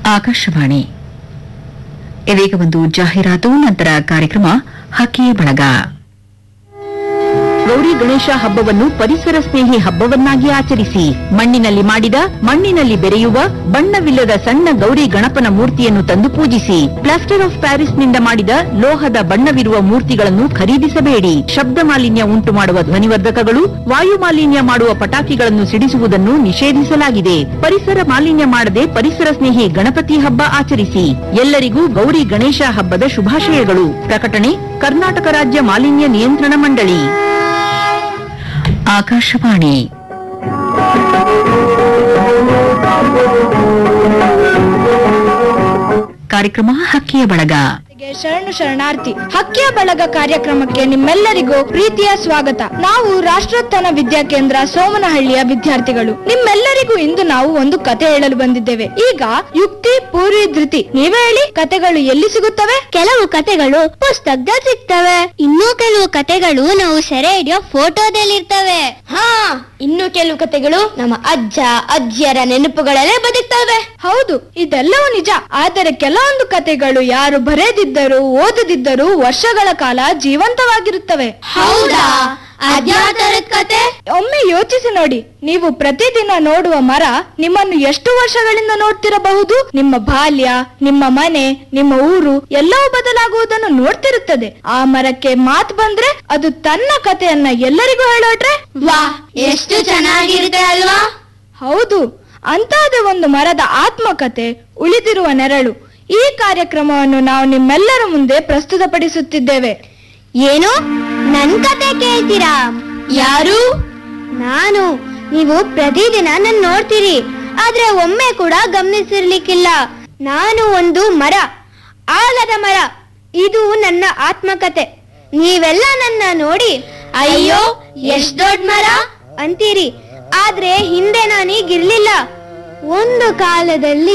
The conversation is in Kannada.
ಆಕಾಶವಾಣಿ ಇದೀಗ ಒಂದು ಜಾಹೀರಾತು ನಂತರ ಕಾರ್ಯಕ್ರಮ ಹಕ್ಕಿಯ ಬಳಗ ಗೌರಿ ಗಣೇಶ ಹಬ್ಬವನ್ನು ಪರಿಸರ ಸ್ನೇಹಿ ಹಬ್ಬವನ್ನಾಗಿ ಆಚರಿಸಿ ಮಣ್ಣಿನಲ್ಲಿ ಮಾಡಿದ ಮಣ್ಣಿನಲ್ಲಿ ಬೆರೆಯುವ ಬಣ್ಣವಿಲ್ಲದ ಸಣ್ಣ ಗೌರಿ ಗಣಪನ ಮೂರ್ತಿಯನ್ನು ತಂದು ಪೂಜಿಸಿ ಪ್ಲಾಸ್ಟರ್ ಆಫ್ ಪ್ಯಾರಿಸ್ನಿಂದ ಮಾಡಿದ ಲೋಹದ ಬಣ್ಣವಿರುವ ಮೂರ್ತಿಗಳನ್ನು ಖರೀದಿಸಬೇಡಿ ಶಬ್ದ ಮಾಲಿನ್ಯ ಉಂಟು ಮಾಡುವ ಧ್ವನಿವರ್ಧಕಗಳು ವಾಯು ಮಾಲಿನ್ಯ ಮಾಡುವ ಪಟಾಕಿಗಳನ್ನು ಸಿಡಿಸುವುದನ್ನು ನಿಷೇಧಿಸಲಾಗಿದೆ ಪರಿಸರ ಮಾಲಿನ್ಯ ಮಾಡದೆ ಪರಿಸರ ಸ್ನೇಹಿ ಗಣಪತಿ ಹಬ್ಬ ಆಚರಿಸಿ ಎಲ್ಲರಿಗೂ ಗೌರಿ ಗಣೇಶ ಹಬ್ಬದ ಶುಭಾಶಯಗಳು ಪ್ರಕಟಣೆ ಕರ್ನಾಟಕ ರಾಜ್ಯ ಮಾಲಿನ್ಯ ನಿಯಂತ್ರಣ ಮಂಡಳಿ ಆಕಾಶವಾಣಿ ಕಾರ್ಯಕ್ರಮ ಹಕ್ಕಿಯ ಬಳಗ ಗೆ ಶರಣು ಶರಣಾರ್ಥಿ ಹಕ್ಕಿಯ ಬಳಗ ಕಾರ್ಯಕ್ರಮಕ್ಕೆ ನಿಮ್ಮೆಲ್ಲರಿಗೂ ಪ್ರೀತಿಯ ಸ್ವಾಗತ ನಾವು ರಾಷ್ಟ್ರೋತ್ಥಾನ ವಿದ್ಯಾಕೇಂದ್ರ ಸೋಮನಹಳ್ಳಿಯ ವಿದ್ಯಾರ್ಥಿಗಳು ನಿಮ್ಮೆಲ್ಲರಿಗೂ ಇಂದು ನಾವು ಒಂದು ಕತೆ ಹೇಳಲು ಬಂದಿದ್ದೇವೆ ಈಗ ಯುಕ್ತಿ ಪೂರ್ವಿ ಧೃತಿ ನೀವೇ ಹೇಳಿ ಕತೆಗಳು ಎಲ್ಲಿ ಸಿಗುತ್ತವೆ ಕೆಲವು ಕತೆಗಳು ಪುಸ್ತಕದಲ್ಲಿ ಸಿಗ್ತವೆ ಇನ್ನು ಕೆಲವು ಕತೆಗಳು ನಾವು ಸೆರೆ ಹಿಡಿಯೋ ಫೋಟೋದಲ್ಲಿರ್ತವೆ ಹಾ ಇನ್ನು ಕೆಲವು ಕತೆಗಳು ನಮ್ಮ ಅಜ್ಜ ಅಜ್ಜಿಯರ ನೆನಪುಗಳಲ್ಲೇ ಬದುಕ್ತವೆ ಹೌದು ಇದೆಲ್ಲವೂ ನಿಜ ಆದರೆ ಕೆಲವೊಂದು ಕತೆಗಳು ಯಾರು ಬರೆದಿದ್ದರು ಓದದಿದ್ದರು ವರ್ಷಗಳ ಕಾಲ ಜೀವಂತವಾಗಿರುತ್ತವೆ ಹೌದಾ ಅದ್ಯಾವ ತರದ್ ಕತೆ ಒಮ್ಮೆ ಯೋಚಿಸಿ ನೋಡಿ ನೀವು ಪ್ರತಿದಿನ ನೋಡುವ ಮರ ನಿಮ್ಮನ್ನು ಎಷ್ಟು ವರ್ಷಗಳಿಂದ ನೋಡ್ತಿರಬಹುದು ನಿಮ್ಮ ಬಾಲ್ಯ ನಿಮ್ಮ ಮನೆ ನಿಮ್ಮ ಊರು ಎಲ್ಲವೂ ಬದಲಾಗುವುದನ್ನು ನೋಡ್ತಿರುತ್ತದೆ ಆ ಮರಕ್ಕೆ ಮಾತು ಬಂದ್ರೆ ಅದು ತನ್ನ ಕಥೆಯನ್ನ ಎಲ್ಲರಿಗೂ ಹೇಳೋಟ್ರೆ ವಾ ಎಷ್ಟು ಚೆನ್ನಾಗಿರುತ್ತೆ ಅಲ್ವಾ ಹೌದು ಅಂತಹದೇ ಒಂದು ಮರದ ಆತ್ಮಕತೆ ಉಳಿದಿರುವ ನೆರಳು ಈ ಕಾರ್ಯಕ್ರಮವನ್ನು ನಾವು ನಿಮ್ಮೆಲ್ಲರ ಮುಂದೆ ಪ್ರಸ್ತುತಪಡಿಸುತ್ತಿದ್ದೇವೆ ಏನು ನನ್ ಕತೆ ಕೇಳ್ತೀರಾ ಯಾರು ನಾನು ನೀವು ಪ್ರತಿದಿನ ನನ್ ನೋಡ್ತೀರಿ ಆದ್ರೆ ಒಮ್ಮೆ ಕೂಡ ಗಮನಿಸಿರ್ಲಿಕ್ಕಿಲ್ಲ ನಾನು ಒಂದು ಮರ ಆಲದ ಮರ ಇದು ನನ್ನ ಆತ್ಮಕತೆ ನೀವೆಲ್ಲ ನನ್ನ ನೋಡಿ ಅಯ್ಯೋ ಎಷ್ಟ್ ದೊಡ್ಡ ಮರ ಅಂತೀರಿ ಆದ್ರೆ ಹಿಂದೆ ನಾನೀಗಿರ್ಲಿಲ್ಲ ಒಂದು ಕಾಲದಲ್ಲಿ